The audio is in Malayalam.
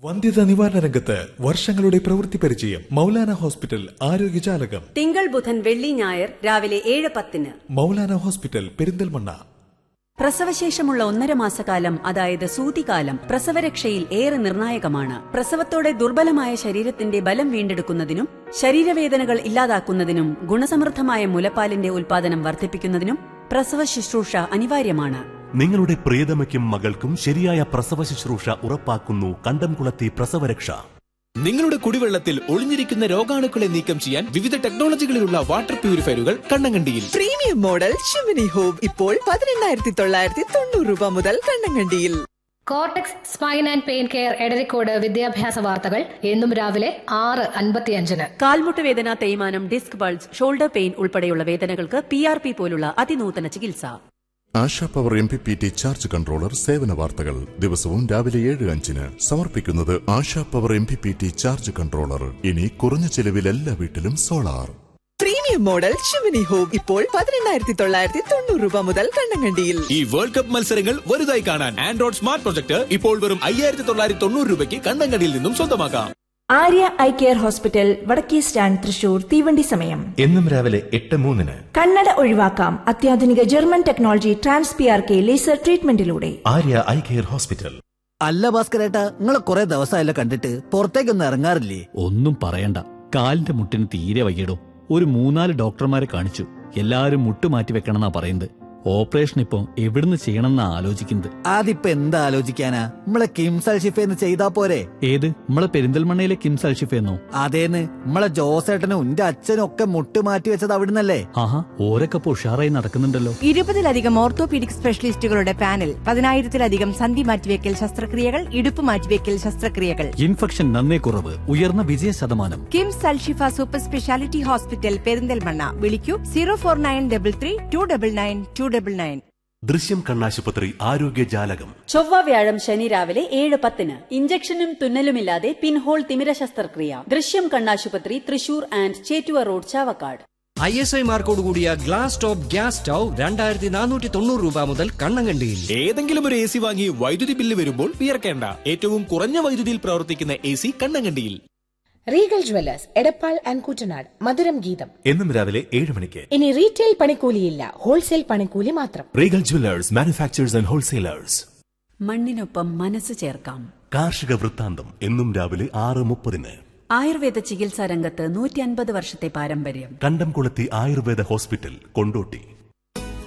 വന്ധ്യത നിവാരണ രംഗത്ത് വർഷങ്ങളുടെ പ്രവൃത്തി പരിചയം മൗലാന ഹോസ്പിറ്റൽ ആരോഗ്യജാലകം തിങ്കൾ ബുധൻ വെള്ളി ഞായർ രാവിലെ ഏഴ് പത്തിന് മൗലാന ഹോസ്പിറ്റൽ പെരിന്തൽമണ്ണ പ്രസവശേഷമുള്ള ഒന്നര മാസക്കാലം അതായത് സൂതികാലം പ്രസവരക്ഷയിൽ ഏറെ നിർണായകമാണ് പ്രസവത്തോടെ ദുർബലമായ ശരീരത്തിന്റെ ബലം വീണ്ടെടുക്കുന്നതിനും ശരീരവേദനകൾ ഇല്ലാതാക്കുന്നതിനും ഗുണസമൃദ്ധമായ മുലപ്പാലിന്റെ ഉൽപാദനം വർദ്ധിപ്പിക്കുന്നതിനും പ്രസവ ശുശ്രൂഷ അനിവാര്യമാണ് നിങ്ങളുടെ പ്രിയതമയ്ക്കും മകൾക്കും ശരിയായ പ്രസവ ശുശ്രൂഷ ഉറപ്പാക്കുന്നു കണ്ടംകുളത്തി പ്രസവരക്ഷ നിങ്ങളുടെ കുടിവെള്ളത്തിൽ ഒളിഞ്ഞിരിക്കുന്ന രോഗാണുക്കളെ നീക്കം ചെയ്യാൻ വിവിധ ടെക്നോളജികളിലുള്ള വാട്ടർ പ്യൂരിഫയറുകൾ കണ്ണങ്കണ്ടിയിൽ പ്രീമിയം മോഡൽ ഷിമിനി ഹോം ഇപ്പോൾ പതിനെണ്ണായിരത്തി തൊള്ളായിരത്തി തൊണ്ണൂറ് രൂപ മുതൽ കണ്ണങ്കണ്ടിയിൽ Cortex spine and pain care Edarikode വിദ്യാഭ്യാസ വാർത്തകൾ എന്നും രാവിലെ ആറ് അൻപത്തിയഞ്ചിന് കാൽമുട്ട് വേദന തേയ്മാനം ഡിസ്ക് ബൾസ് ഷോൾഡർ പെയിൻ ഉൾപ്പെടെയുള്ള വേദനകൾക്ക് പി ആർ പി പോലുള്ള അതിനൂതന ചികിത്സ Asha power M P P T charge controller സേവന വാർത്തകൾ ദിവസവും രാവിലെ ഏഴ് അഞ്ചിന് സമർപ്പിക്കുന്നത് Asha power M P P T charge controller ഇനി കുറഞ്ഞ ചെലവിൽ എല്ലാ വീട്ടിലും സോളാർ പ്രീമിയം മോഡൽ ഷിമിനി ഹോം ഇപ്പോൾ പതിനെണ്ണായിരത്തി തൊള്ളായിരത്തി തൊണ്ണൂറ് രൂപ മുതൽ കണ്ണങ്കണ്ടിയിൽ ഈ വേൾഡ് കപ്പ് മത്സരങ്ങൾ വലുതായി കാണാൻ ആൻഡ്രോയിഡ് സ്മാർട്ട് പ്രൊജക്ട് ഇപ്പോൾ വെറും അയ്യായിരത്തി തൊള്ളായിരത്തി തൊണ്ണൂറ് രൂപയ്ക്ക് കണ്ണങ്കണ്ടിയിൽ നിന്നും സ്വന്തമാക്കാം ആര്യ ഐ കെയർ ഹോസ്പിറ്റൽ വടക്കേ സ്റ്റാൻഡ് തൃശൂർ തീവണ്ടി സമയം എന്നും രാവിലെ എട്ട് മൂന്നിന് കണ്ണട ഒഴിവാക്കാം അത്യാധുനിക German technology trans P R K laser ട്രീറ്റ്മെന്റിലൂടെ ആര്യ ഐ കെയർ ഹോസ്പിറ്റൽ അല്ല ഭാസ്കരേട്ടാ നിങ്ങളെ കുറെ ദിവസമായല്ലോ കണ്ടിട്ട് പുറത്തേക്കൊന്നും ഇറങ്ങാറില്ലേ ഒന്നും പറയണ്ട കാലിന്റെ മുട്ടിന് തീരെ വയ്യടോ ഒരു മൂന്നാല് ഡോക്ടർമാരെ കാണിച്ചു എല്ലാരും മുട്ട് മാറ്റി വെക്കണമെന്നാ പറയുന്നത് ഓപ്പറേഷൻ ഇപ്പൊ എവിടുന്ന് ചെയ്യണമെന്നാ ആലോചിക്കുന്നത് അതിപ്പോ എന്താ ആലോചിക്കാനാ നമ്മളെ കിംസൽ ഷിഫേന്ന് ചെയ്താ പോരെ ഏത് നമ്മളെ പെരിന്തൽമണ്ണയിലെ കിംസ് അൽഷിഫെന്നോ അതേന്ന് നമ്മളെ ജോസേട്ടനും എന്റെ അച്ഛനും ഒക്കെ മുട്ട് മാറ്റി വെച്ചത് അവിടുന്നല്ലേ ആഹാ ഓരൊക്കെ ഇപ്പൊ ഉഷാറായി നടക്കുന്നുണ്ടല്ലോ ഇരുപതിലധികം ഓർത്തോപീഡിക് സ്പെഷ്യലിസ്റ്റുകളുടെ പാനൽ പതിനായിരത്തിലധികം സന്ധി മാറ്റിവെക്കൽ ശസ്ത്രക്രിയകൾ ഇടുപ്പ് മാറ്റിവെക്കൽ ശസ്ത്രക്രിയകൾ ഇൻഫെക്ഷൻ നന്നേ കുറവ് ഉയർന്ന വിജയ ശതമാനം KIMS Alshifa super speciality hospital Perinthalmanna വിളിക്കൂ zero four nine double three two double nine two double nine Drishyam കണ്ണാശുപത്രി ആരോഗ്യജാലകം ചൊവ്വ വ്യാഴം ശനി രാവിലെ ഏഴ് പത്തിന് ഇഞ്ചക്ഷനും തുന്നലുമില്ലാതെ പിൻഹോൾ തിമിര ശസ്ത്രക്രിയ ദൃശ്യം കണ്ണാശുപത്രി Thrissur and Chettuva road Chavakkad I S I മാർക്കോട് കൂടിയ ഗ്ലാസ് ടോപ്പ് ഗ്യാസ് സ്റ്റൗ രണ്ടായിരത്തി നാനൂറ്റി തൊണ്ണൂറ് രൂപ മുതൽ കണ്ണങ്കണ്ടിയിൽ ഏതെങ്കിലും ഒരു എ സി വാങ്ങി വൈദ്യുതി ബില്ല് വരുമ്പോൾ വിയർക്കേണ്ട ഏറ്റവും കുറഞ്ഞ വൈദ്യുതിയിൽ പ്രവർത്തിക്കുന്ന എ സി കണ്ണങ്കണ്ടിയിൽ Regal jewellers Edappal and Kuttanad മധുരം ഗീതം എന്നും രാവിലെ ഏഴ് മണിക്ക് ഇനി റീറ്റെയിൽ പണിക്കൂലിയില്ല ഹോൾസെയിൽ പണിക്കൂലി മാത്രം Regal jewellers manufacturers and wholesalers മണ്ണിനൊപ്പം മനസ്സ് ചേർക്കാം കാർഷിക വൃത്താന്തം എന്നും രാവിലെ ആറ് മുപ്പതിന് ആയുർവേദ ചികിത്സാ രംഗത്ത് നൂറ്റി അൻപത് വർഷത്തെ പാരമ്പര്യം കണ്ടംകുളത്തി ആയുർവേദ ഹോസ്പിറ്റൽ കൊണ്ടോട്ടി